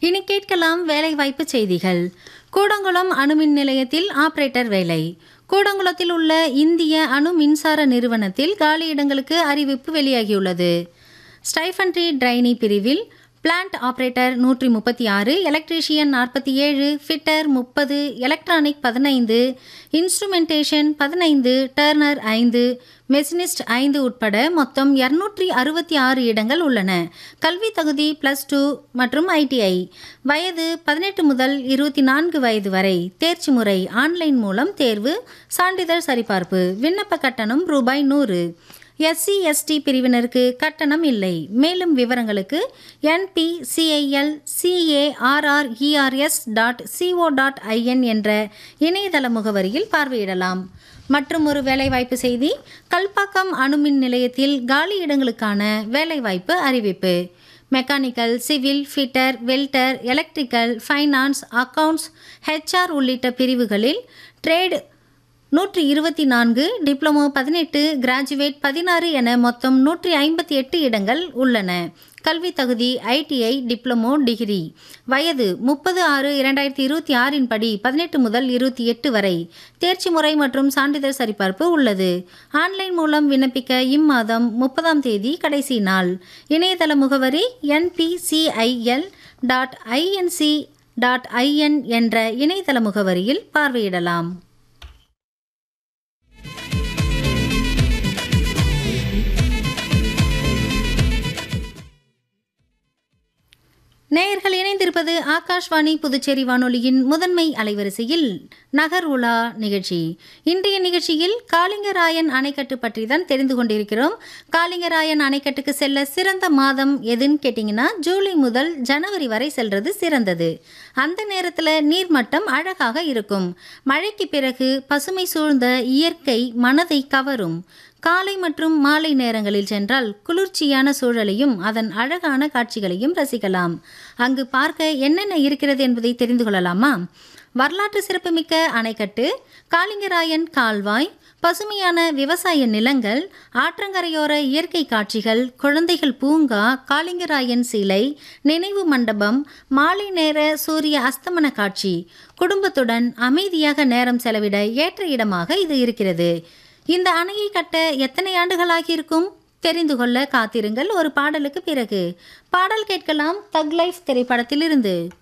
இனி கேட்கலாம் வேலைவாய்ப்பு செய்திகள் கூடங்குளம் அணுமின் நிலையத்தில் ஆபரேட்டர் வேலை கூடங்குளத்தில் உள்ள இந்திய அணு மின்சார நிறுவனத்தில் காலியிடங்களுக்கு அறிவிப்பு வெளியாகியுள்ளது ஸ்டைஃபன்ட்ரி ட்ரைனி பிரிவில் பிளான்ட் ஆபரேட்டர் நூற்றி முப்பத்தி ஆறு எலக்ட்ரீஷியன் நாற்பத்தி ஏழு ஃபிட்டர் முப்பது எலக்ட்ரானிக் பதினைந்து இன்ஸ்ட்ருமெண்டேஷன் பதினைந்து டர்னர் ஐந்து மெஷினிஸ்ட் ஐந்து உட்பட மொத்தம் இரநூற்றி அறுபத்தி ஆறு இடங்கள் உள்ளன கல்வி தகுதி ப்ளஸ் டூ மற்றும் ஐடிஐ வயது பதினெட்டு முதல் இருபத்தி நான்கு வயது வரை தேர்ச்சி முறை ஆன்லைன் மூலம் தேர்வு சான்றிதழ் சரிபார்ப்பு விண்ணப்ப கட்டணம் ரூபாய் நூறு எஸ்சி எஸ்டி பிரிவினருக்கு கட்டணம் இல்லை மேலும் விவரங்களுக்கு NPCIL CARRERS dot CO dot IN என்ற இணையதள முகவரியில் பார்வையிடலாம் மற்றும் ஒரு வேலைவாய்ப்பு செய்தி கல்பாக்கம் அணுமின் நிலையத்தில் காலி இடங்களுக்கான வேலைவாய்ப்பு அறிவிப்பு mechanical civil fitter welder electrical finance accounts HR உள்ளிட்ட பிரிவுகளில் ட்ரேடு நூற்றி இருபத்தி நான்கு டிப்ளமோ பதினெட்டு கிராஜுவேட் பதினாறு என மொத்தம் நூற்றி ஐம்பத்தி எட்டு இடங்கள் உள்ளன கல்வி தகுதி ஐடிஐ டிப்ளமோ டிகிரி வயது முப்பது ஆறு இரண்டாயிரத்தி இருபத்தி ஆறின் படி பதினெட்டு முதல் இருபத்தி எட்டு வரை தேர்ச்சி முறை மற்றும் சான்றிதழ் சரிபார்ப்பு உள்ளது ஆன்லைன் மூலம் விண்ணப்பிக்க இம்மாதம் முப்பதாம் தேதி கடைசி நாள் இணையதள முகவரி NPCIL dot INC dot IN என்ற இணையதள முகவரியில் பார்வையிடலாம் நேயர்கள் இணைந்திருப்பது ஆகாஷ்வாணி புதுச்சேரி வானொலியின் முதன்மை அலைவரிசையில் நகர் உலா நிகழ்ச்சி இன்றைய நிகழ்ச்சியில் காளிங்கராயன் அணைக்கட்டு பற்றி தான் தெரிந்து கொண்டிருக்கிறோம் காளிங்கராயன் அணைக்கட்டுக்கு செல்ல சிறந்த மாதம் எதுன்னு கேட்டிங்கன்னா ஜூலை முதல் ஜனவரி வரை செல்றது சிறந்தது அந்த நேரத்தில் நீர்மட்டம் அழகாக இருக்கும் மழைக்கு பிறகு பசுமை சூழ்ந்த இயற்கை மனதை கவரும் காலை மற்றும் மாலை நேரங்களில் சென்றால் குளிர்ச்சியான சூழலையும் அதன் அழகான காட்சிகளையும் ரசிக்கலாம் அங்கு பார்க்க என்னென்ன இருக்கிறது என்பதை தெரிந்து கொள்ளலாமா வரலாற்று சிறப்புமிக்க அணைக்கட்டு காளிங்கராயன் கால்வாய் பசுமையான விவசாய நிலங்கள் ஆற்றங்கரையோர இயற்கை காட்சிகள் குழந்தைகள் பூங்கா காளிங்கராயன் சிலை நினைவு மண்டபம் மாலை நேர சூரிய அஸ்தமன காட்சி குடும்பத்துடன் அமைதியாக நேரம் செலவிட ஏற்ற இடமாக இது இருக்கிறது இந்த அணையை கட்ட எத்தனை ஆண்டுகளாகி இருக்கும் தெரிந்து கொள்ள காத்திருங்கள் ஒரு பாடலுக்கு பிறகு பாடல் கேட்கலாம் தக் லைஃப் திரைப்படத்திலிருந்து